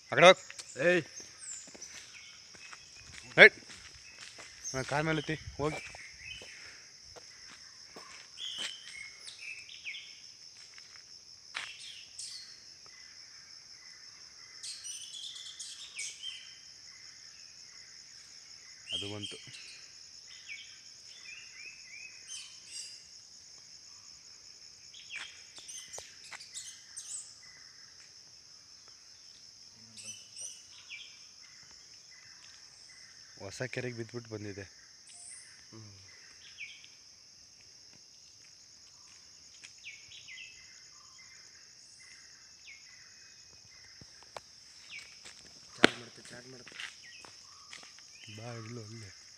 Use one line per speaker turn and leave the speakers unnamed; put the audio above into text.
ಆ ಕಡೆ ಹೋಗ್
ಏಯ್
ರೈಟ್ ಹಾಂ ಕಾಲ್ ಮೇಲೆ ಎತ್ತಿ ಹೋಗಿ ಅದು ಬಂತು ಹೊಸ ಕೆರೆಗೆ ಬಿದ್ದುಬಿಟ್ಟು ಬಂದಿದೆ
ಚಾರ್ಜ್ ಮಾಡುತ್ತೆ ಚಾರ್ಜ್ ಮಾಡುತ್ತೆ
ಬಾ ಇಲ್ಲೂ ಅಲ್ಲೇ